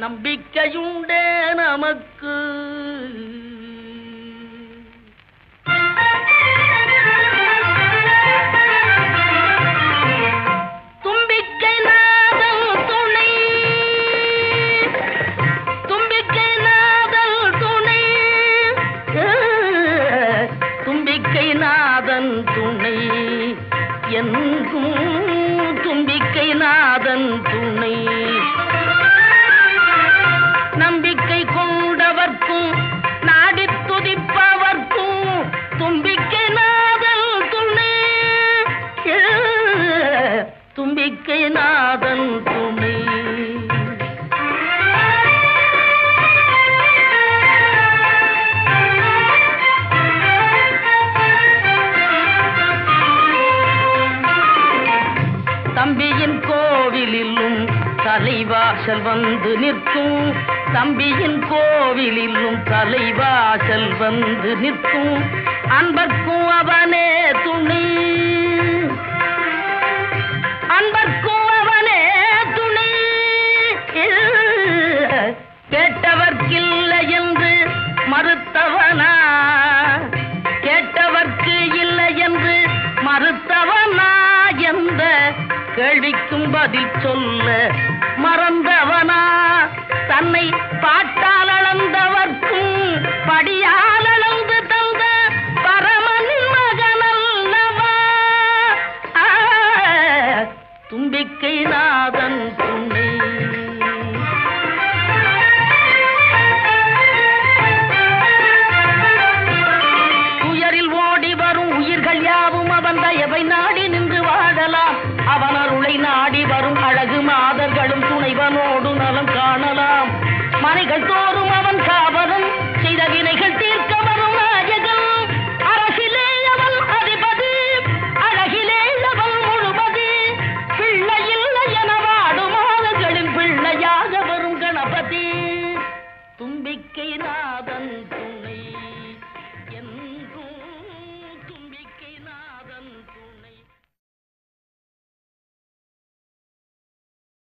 நம்பிக்கையுண்டே நமக்கு தும்பிக்கை நாதல் துணை தும்பிக்கை நாதல் துணை தும்பிக்கை நாதன் துணை எங்கும் தும்பிக்கை நாதன் துணை நம்பிக்கை கொண்டவர்க்கும் நாடி துதிப்பவர்க்கும் தும்பிக்கை நாதல் துணை தும்பிக்கை நாதன் துணை தம்பியின் கோவிலிலும் தலைவாசல் வந்து நிற்கும் தம்பியின் கோவிலிலும் தலைவாசல் வந்து நிற்கும் அன்பர்க்கும் அவனே துணை அன்பர்க்கும் அவனே துணை கேட்டவர்க்கில்லை என்று மறுத்தவனா கேட்டவர்க்கு இல்லை என்று மறுத்தவனா எந்த கேள்விக்கும் பதில் சொல்ல மறந்தவனா தன்னை பாட்டால் அளந்தவர்க்கும் படியால் அளந்து தந்த பரமன் மகனல்லவா ஆ, தும்பிக்கை நாதன் துணை துயரில் ஓடி வரும் உயிர்கள் யாவும் அவன் தயவை நாடி நின்று வாழலாம் அவன் அருளை நாடி வரும் அழகு மாதர்களும் துணைவனோடு நலம் காணலாம் மனைகள் தோறும் அவன் காவலும் செய்த வினைகள் தீர்க்க வரும் நாயகன் அரசிலே அவன் அதிபதி அழகிலே அவன் முழுமதி பிள்ளை இல்லை என வாடும் மாதர்களின் பிள்ளையாக வரும் கணபதி தும்பிக்கை நாதன் துணை